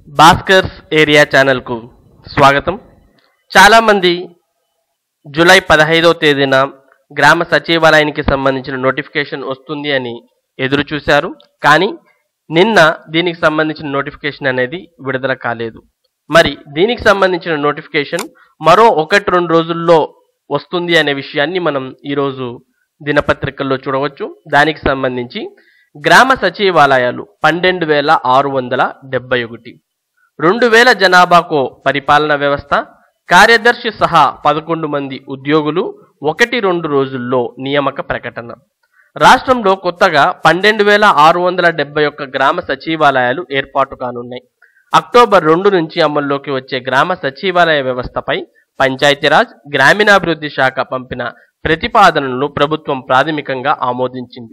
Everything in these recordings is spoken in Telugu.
భాస్కర్స్ ఏరియా ఛానల్కు స్వాగతం చాలామంది జూలై పదహైదవ తేదీన గ్రామ సచివాలయానికి సంబంధించిన నోటిఫికేషన్ వస్తుంది అని ఎదురు చూశారు కానీ నిన్న దీనికి సంబంధించిన నోటిఫికేషన్ అనేది విడుదల కాలేదు మరి దీనికి సంబంధించిన నోటిఫికేషన్ మరో ఒకటి రెండు రోజుల్లో వస్తుంది అనే విషయాన్ని మనం ఈరోజు దినపత్రికల్లో చూడవచ్చు దానికి సంబంధించి గ్రామ సచివాలయాలు పన్నెండు వేల ఆరు వందల డెబ్బై ఒకటి రెండు వేల జనాభాకు పరిపాలన వ్యవస్థ కార్యదర్శి సహా పదకొండు మంది ఉద్యోగులు ఒకటి రెండు రోజుల్లో నియామక ప్రకటన రాష్ట్రంలో కొత్తగా పన్నెండు వేల ఆరు వందల డెబ్బై ఒక్క గ్రామ సచివాలయాలు ఏర్పాటు కానున్నాయి అక్టోబర్ రెండు నుంచి అమల్లోకి వచ్చే గ్రామ సచివాలయ వ్యవస్థపై పంచాయతీరాజ్ గ్రామీణాభివృద్ధి శాఖ పంపిన ప్రతిపాదనలను ప్రభుత్వం ప్రాథమికంగా ఆమోదించింది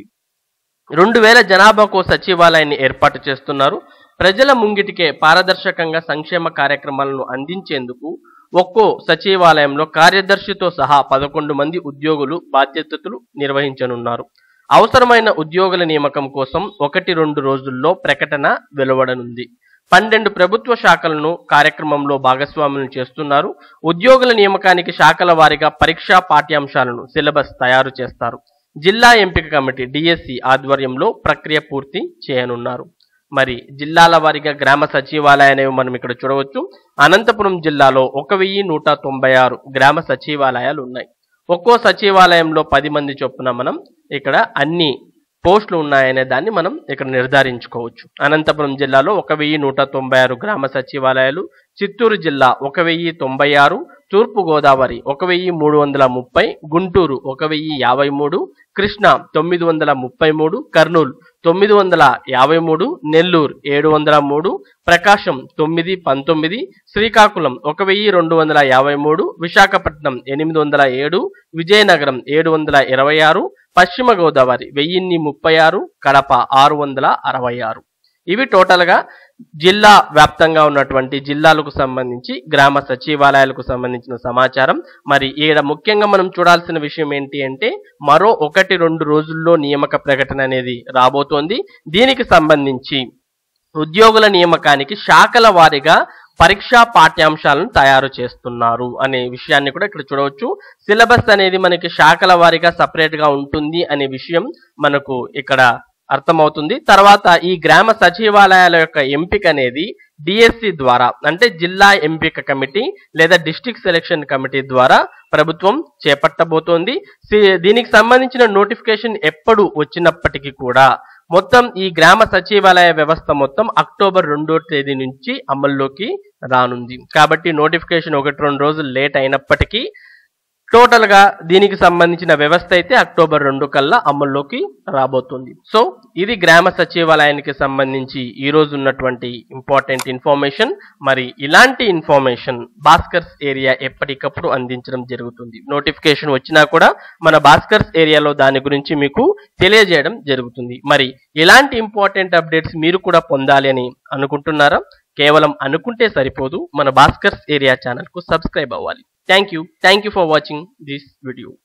రెండు వేల జనాభాకు సచివాలయాన్ని ఏర్పాటు చేస్తున్నారు ప్రజల ముంగిటికే పారదర్శకంగా సంక్షేమ కార్యక్రమాలను అందించేందుకు ఒక్కో సచివాలయంలో కార్యదర్శితో సహా పదకొండు మంది ఉద్యోగులు బాధ్యతలు నిర్వహించనున్నారు అవసరమైన ఉద్యోగుల నియామకం కోసం ఒకటి రెండు రోజుల్లో ప్రకటన వెలువడనుంది పన్నెండు ప్రభుత్వ శాఖలను కార్యక్రమంలో భాగస్వాములను చేస్తున్నారు ఉద్యోగుల నియామకానికి శాఖల వారీగా పరీక్షా పాఠ్యాంశాలను సిలబస్ తయారు చేస్తారు జిల్లా ఎంపిక కమిటీ డిఎస్సి ఆధ్వర్యంలో ప్రక్రియ పూర్తి చేయనున్నారు మరి జిల్లాల వారీగా గ్రామ సచివాలయాన్ని మనం ఇక్కడ చూడవచ్చు అనంతపురం జిల్లాలో ఒక వెయ్యి నూట తొంభై ఆరు గ్రామ సచివాలయాలు ఉన్నాయి ఒక్కో సచివాలయంలో పది మంది చొప్పున మనం ఇక్కడ అన్ని పోస్టులు ఉన్నాయనే దాన్ని మనం ఇక్కడ నిర్ధారించుకోవచ్చు అనంతపురం జిల్లాలో ఒక వెయ్యి నూట తొంభై ఆరు గ్రామ సచివాలయాలు చిత్తూరు జిల్లా ఒక వెయ్యి తొంభై ఆరు తూర్పు గోదావరి ఒక వెయ్యి మూడు వందల ముప్పై గుంటూరు ఒక వెయ్యి యాభై మూడు కృష్ణా తొమ్మిది వందల ముప్పై మూడు కర్నూలు తొమ్మిది వందల యాభై మూడు నెల్లూరు ఏడు వందల మూడు ప్రకాశం తొమ్మిది పంతొమ్మిది శ్రీకాకుళం ఒక వెయ్యి రెండు వందల యాభై మూడు విశాఖపట్నం ఎనిమిది వందల ఏడు విజయనగరం ఏడు వందల ఇరవై ఆరు పశ్చిమ గోదావరి వెయ్యిన్ని ముప్పై ఆరు కడప ఆరు వందల అరవై ఆరు ఇవి టోటల్గా జిల్లా వ్యాప్తంగా ఉన్నటువంటి జిల్లాలకు సంబంధించి గ్రామ సచివాలయాలకు సంబంధించిన సమాచారం మరి ఈడ ముఖ్యంగా మనం చూడాల్సిన విషయం ఏంటి అంటే మరో ఒకటి రెండు రోజుల్లో నియామక ప్రకటన అనేది రాబోతోంది దీనికి సంబంధించి ఉద్యోగుల నియామకానికి శాఖల వారీగా పరీక్షా పాఠ్యాంశాలను తయారు చేస్తున్నారు అనే విషయాన్ని కూడా ఇక్కడ చూడవచ్చు సిలబస్ అనేది మనకి శాఖల వారీగా సపరేట్ గా ఉంటుంది అనే విషయం మనకు ఇక్కడ అర్థమవుతుంది తర్వాత ఈ గ్రామ సచివాలయాల యొక్క ఎంపిక అనేది డిఎస్సి ద్వారా అంటే జిల్లా ఎంపిక కమిటీ లేదా డిస్ట్రిక్ట్ సెలక్షన్ కమిటీ ద్వారా ప్రభుత్వం చేపట్టబోతోంది సి- దీనికి సంబంధించిన నోటిఫికేషన్ ఎప్పుడు వచ్చినప్పటికీ కూడా మొత్తం ఈ గ్రామ సచివాలయ వ్యవస్థ మొత్తం అక్టోబర్ రెండో తేదీ నుంచి అమల్లోకి రానుంది కాబట్టి నోటిఫికేషన్ ఒకటి రెండు రోజులు లేట్ అయినప్పటికీ టోటల్ గా దీనికి సంబంధించిన వ్యవస్థ అయితే అక్టోబర్ రెండు కల్లా అమల్లోకి రాబోతుంది సో ఇది గ్రామ సచివాలయానికి సంబంధించి ఈ రోజు ఉన్నటువంటి ఇంపార్టెంట్ ఇన్ఫర్మేషన్ మరి ఇలాంటి ఇన్ఫర్మేషన్ భాస్కర్స్ ఏరియా ఎప్పటికప్పుడు అందించడం జరుగుతుంది నోటిఫికేషన్ వచ్చినా కూడా మన భాస్కర్స్ ఏరియాలో దాని గురించి మీకు తెలియజేయడం జరుగుతుంది మరి ఇలాంటి ఇంపార్టెంట్ అప్డేట్స్ మీరు కూడా పొందాలి అని అనుకుంటున్నారా కేవలం అనుకుంటే సరిపోదు మన భాస్కర్స్ ఏరియా ఛానల్కు సబ్స్క్రైబ్ అవ్వాలి thank you thank you for watching this video